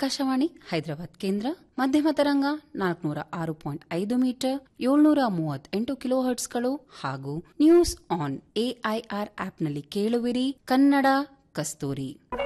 ಆಕಾಶವಾಣಿ ಹೈದರಾಬಾದ್ ಕೇಂದ್ರ ಮಧ್ಯಮ ತರಂಗ ನಾಲ್ಕುನೂರ ಆರು ಪಾಯಿಂಟ್ ಐದು ಮೀಟರ್ ಏಳ್ನೂರ ಮೂವತ್ತೆಂಟು ಕಿಲೋ ಹರ್ಟ್ಸ್ಗಳು ಹಾಗೂ ನ್ಯೂಸ್ ಆನ್ ಎಐಆರ್ ಆಪ್ನಲ್ಲಿ ಕೇಳುವಿರಿ ಕನ್ನಡ ಕಸ್ತೂರಿ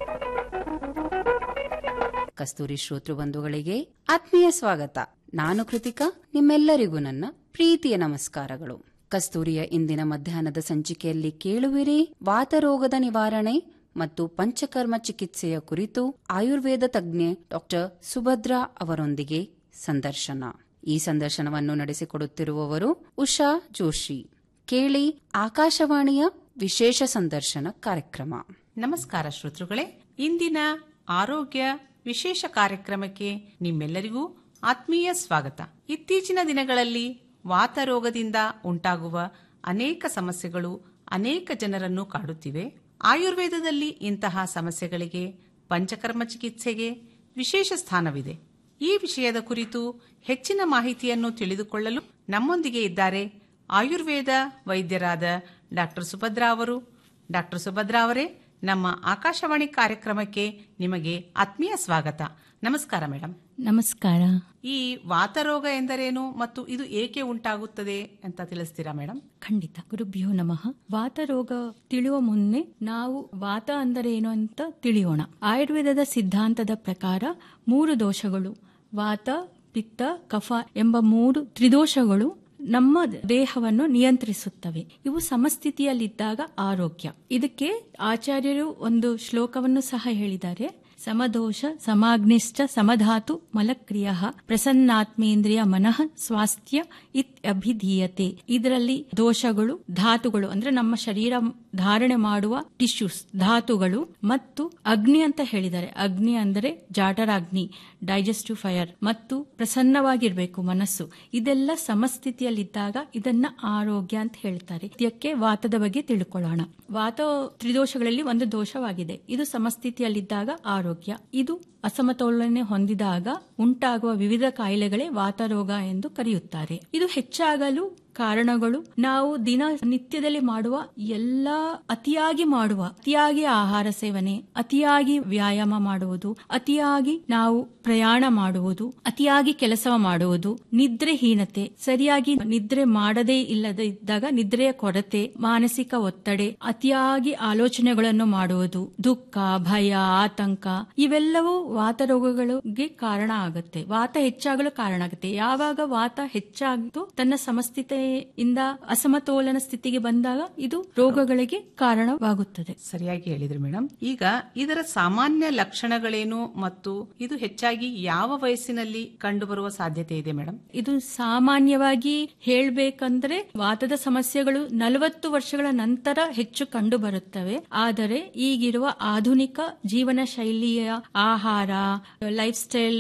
ಕಸ್ತೂರಿ ಶ್ರೋತೃ ಬಂಧುಗಳಿಗೆ ಆತ್ಮೀಯ ಸ್ವಾಗತ ನಾನು ಕೃತಿಕಾ ನಿಮ್ಮೆಲ್ಲರಿಗೂ ನನ್ನ ಪ್ರೀತಿಯ ನಮಸ್ಕಾರಗಳು ಕಸ್ತೂರಿಯ ಇಂದಿನ ಮಧ್ಯಾಹ್ನದ ಸಂಚಿಕೆಯಲ್ಲಿ ಕೇಳುವಿರಿ ವಾತರೋಗದ ನಿವಾರಣೆ ಮತ್ತು ಪಂಚಕರ್ಮ ಚಿಕಿತ್ಸೆಯ ಕುರಿತು ಆಯುರ್ವೇದ ತಜ್ಞೆ ಡಾಕ್ಟರ್ ಸುಭದ್ರಾ ಅವರೊಂದಿಗೆ ಸಂದರ್ಶನ ಈ ಸಂದರ್ಶನವನ್ನು ನಡೆಸಿಕೊಡುತ್ತಿರುವವರು ಉಷಾ ಜೋಶಿ ಕೇಳಿ ಆಕಾಶವಾಣಿಯ ವಿಶೇಷ ಸಂದರ್ಶನ ಕಾರ್ಯಕ್ರಮ ನಮಸ್ಕಾರ ಶ್ರೋತೃಗಳೇ ಇಂದಿನ ಆರೋಗ್ಯ ವಿಶೇಷ ಕಾರ್ಯಕ್ರಮಕ್ಕೆ ನಿಮ್ಮೆಲ್ಲರಿಗೂ ಆತ್ಮೀಯ ಸ್ವಾಗತ ಇತ್ತೀಚಿನ ದಿನಗಳಲ್ಲಿ ವಾತರೋಗದಿಂದ ಉಂಟಾಗುವ ಅನೇಕ ಸಮಸ್ಯೆಗಳು ಅನೇಕ ಜನರನ್ನು ಕಾಡುತ್ತಿವೆ ಆಯುರ್ವೇದದಲ್ಲಿ ಇಂತಹ ಸಮಸ್ಯೆಗಳಿಗೆ ಪಂಚಕರ್ಮ ಚಿಕಿತ್ಸೆಗೆ ವಿಶೇಷ ಸ್ಥಾನವಿದೆ ಈ ವಿಷಯದ ಕುರಿತು ಹೆಚ್ಚಿನ ಮಾಹಿತಿಯನ್ನು ತಿಳಿದುಕೊಳ್ಳಲು ನಮ್ಮೊಂದಿಗೆ ಇದ್ದಾರೆ ಆಯುರ್ವೇದ ವೈದ್ಯರಾದ ಡಾಕ್ಟರ್ ಸುಭದ್ರಾ ಅವರು ಡಾಕ್ಟರ್ ಸುಭದ್ರಾ ಅವರೇ ನಮ್ಮ ಆಕಾಶವಾಣಿ ಕಾರ್ಯಕ್ರಮಕ್ಕೆ ನಿಮಗೆ ಆತ್ಮೀಯ ಸ್ವಾಗತ ನಮಸ್ಕಾರ ಮೇಡಮ್ ನಮಸ್ಕಾರ ಈ ವಾತರೋಗ ಎಂದರೇನು ಮತ್ತು ಇದು ಏಕೆ ಉಂಟಾಗುತ್ತದೆ ಅಂತ ತಿಳಿಸ್ತೀರಾ ಮೇಡಮ್ ಖಂಡಿತ ಗುರುಭ್ಯೋ ನಮಃ ವಾತ ರೋಗ ತಿಳಿಯುವ ಮುನ್ನೆ ನಾವು ವಾತ ಅಂದರೆ ಏನು ಅಂತ ತಿಳಿಯೋಣ ಆಯುರ್ವೇದದ ಸಿದ್ಧಾಂತದ ಪ್ರಕಾರ ಮೂರು ದೋಷಗಳು ವಾತ ಪಿತ್ತ ಕಫ ಎಂಬ ಮೂರು ತ್ರಿದೋಷಗಳು ನಮ್ಮ ದೇಹವನ್ನು ನಿಯಂತ್ರಿಸುತ್ತವೆ ಇವು ಸಮಸ್ಥಿತಿಯಲ್ಲಿದ್ದಾಗ ಆರೋಗ್ಯ ಇದಕ್ಕೆ ಆಚಾರ್ಯರು ಒಂದು ಶ್ಲೋಕವನ್ನು ಸಹ ಹೇಳಿದ್ದಾರೆ ಸಮದೋಷ ಸಮಾಗ್ನಿಶ್ಚ ಸಮಧಾತು ಮಲಕ್ರಿಯ ಪ್ರಸನ್ನಾತ್ಮೇಂದ್ರಿಯ ಮನಃ ಸ್ವಾಸ್ಥ್ಯ ಇತ್ ಅಭಿಧೀಯತೆ ಇದರಲ್ಲಿ ದೋಷಗಳು ಧಾತುಗಳು ಅಂದ್ರೆ ನಮ್ಮ ಶರೀರ ಧಾರಣೆ ಮಾಡುವ ಟಿಶ್ಯೂಸ್ ಧಾತುಗಳು ಮತ್ತು ಅಗ್ನಿ ಅಂತ ಹೇಳಿದ್ದಾರೆ ಅಗ್ನಿ ಅಂದರೆ ಜಾಟರಾಗ್ನಿ ಡೈಜೆಸ್ಟಿವ್ ಫೈರ್ ಮತ್ತು ಪ್ರಸನ್ನವಾಗಿರ್ಬೇಕು ಮನಸ್ಸು ಇದೆಲ್ಲ ಸಮಸ್ಥಿತಿಯಲ್ಲಿದ್ದಾಗ ಇದನ್ನ ಆರೋಗ್ಯ ಅಂತ ಹೇಳ್ತಾರೆ ಇದಕ್ಕೆ ವಾತದ ಬಗ್ಗೆ ತಿಳ್ಕೊಳ್ಳೋಣ ವಾತ ತ್ರಿದೋಷಗಳಲ್ಲಿ ಒಂದು ದೋಷವಾಗಿದೆ ಇದು ಸಮಸ್ಥಿತಿಯಲ್ಲಿದ್ದಾಗ ಆರೋಗ್ಯ ಇದು ಅಸಮತೋಲನೆ ಹೊಂದಿದಾಗ ಉಂಟಾಗುವ ವಿವಿಧ ಕಾಯಿಲೆಗಳೇ ವಾತರೋಗ ಎಂದು ಕರೆಯುತ್ತಾರೆ ಇದು ಹೆಚ್ಚಾಗಲು ಕಾರಣಗಳು ನಾವು ದಿನ ನಿತ್ಯದಲ್ಲಿ ಮಾಡುವ ಎಲ್ಲಾ ಅತಿಯಾಗಿ ಮಾಡುವ ಅತಿಯಾಗಿ ಆಹಾರ ಸೇವನೆ ಅತಿಯಾಗಿ ವ್ಯಾಯಾಮ ಮಾಡುವುದು ಅತಿಯಾಗಿ ನಾವು ಪ್ರಯಾಣ ಮಾಡುವುದು ಅತಿಯಾಗಿ ಕೆಲಸ ಮಾಡುವುದು ನಿದ್ರೆಹೀನತೆ ಸರಿಯಾಗಿ ನಿದ್ರೆ ಮಾಡದೇ ಇಲ್ಲದೆ ಇದ್ದಾಗ ನಿದ್ರೆಯ ಕೊರತೆ ಮಾನಸಿಕ ಒತ್ತಡೆ ಅತಿಯಾಗಿ ಆಲೋಚನೆಗಳನ್ನು ಮಾಡುವುದು ದುಃಖ ಭಯ ಆತಂಕ ಇವೆಲ್ಲವೂ ವಾತರೋಗಗಳಿಗೆ ಕಾರಣ ಆಗುತ್ತೆ ವಾತ ಹೆಚ್ಚಾಗಲು ಕಾರಣ ಆಗುತ್ತೆ ಯಾವಾಗ ವಾತ ಹೆಚ್ಚಾಗಿದ್ದು ತನ್ನ ಸಮಸ್ಥಿತಿಯಿಂದ ಅಸಮತೋಲನ ಸ್ಥಿತಿಗೆ ಬಂದಾಗ ಇದು ರೋಗಗಳಿಗೆ ಕಾರಣವಾಗುತ್ತದೆ ಸರಿಯಾಗಿ ಹೇಳಿದ್ರಿ ಮೇಡಮ್ ಈಗ ಇದರ ಸಾಮಾನ್ಯ ಲಕ್ಷಣಗಳೇನು ಮತ್ತು ಇದು ಹೆಚ್ಚಾಗಿ ಯಾವ ವಯಸ್ಸಿನಲ್ಲಿ ಕಂಡುಬರುವ ಸಾಧ್ಯತೆ ಇದೆ ಮೇಡಮ್ ಇದು ಸಾಮಾನ್ಯವಾಗಿ ಹೇಳ್ಬೇಕಂದ್ರೆ ವಾತದ ಸಮಸ್ಯೆಗಳು ನಲವತ್ತು ವರ್ಷಗಳ ನಂತರ ಹೆಚ್ಚು ಕಂಡು ಬರುತ್ತವೆ ಆದರೆ ಈಗಿರುವ ಆಧುನಿಕ ಜೀವನ ಶೈಲಿಯ ಆಹಾರ ಲೈಫ್ ಸ್ಟೈಲ್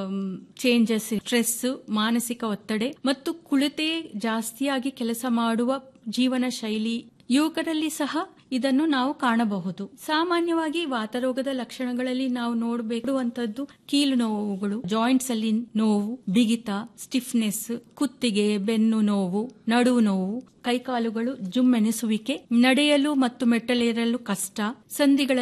ಚೇಂಜಸ್ ಸ್ಟ್ರೆಸ್ ಮಾನಸಿಕ ಒತ್ತಡೆ ಮತ್ತು ಕುಳಿತೇ ಜಾಸ್ತಿಯಾಗಿ ಕೆಲಸ ಮಾಡುವ ಜೀವನ ಶೈಲಿ ಯುವಕರಲ್ಲಿ ಸಹ ಇದನ್ನು ನಾವು ಕಾಣಬಹುದು ಸಾಮಾನ್ಯವಾಗಿ ವಾತರೋಗದ ಲಕ್ಷಣಗಳಲ್ಲಿ ನಾವು ನೋಡಬೇಕುವಂತದ್ದು ಕೀಲು ನೋವುಗಳು ಜಾಯಿಂಟ್ಸ್ ಅಲ್ಲಿ ನೋವು ಬಿಗಿತ ಸ್ಟಿಫ್ನೆಸ್ ಕುತ್ತಿಗೆ ಬೆನ್ನು ನೋವು ನಡುವು ನೋವು ಕೈಕಾಲುಗಳು ಜುಮ್ಮೆನಿಸುವಿಕೆ ನಡೆಯಲು ಮತ್ತು ಮೆಟ್ಟಲೇರಲು ಕಷ್ಟ ಸಂಧಿಗಳ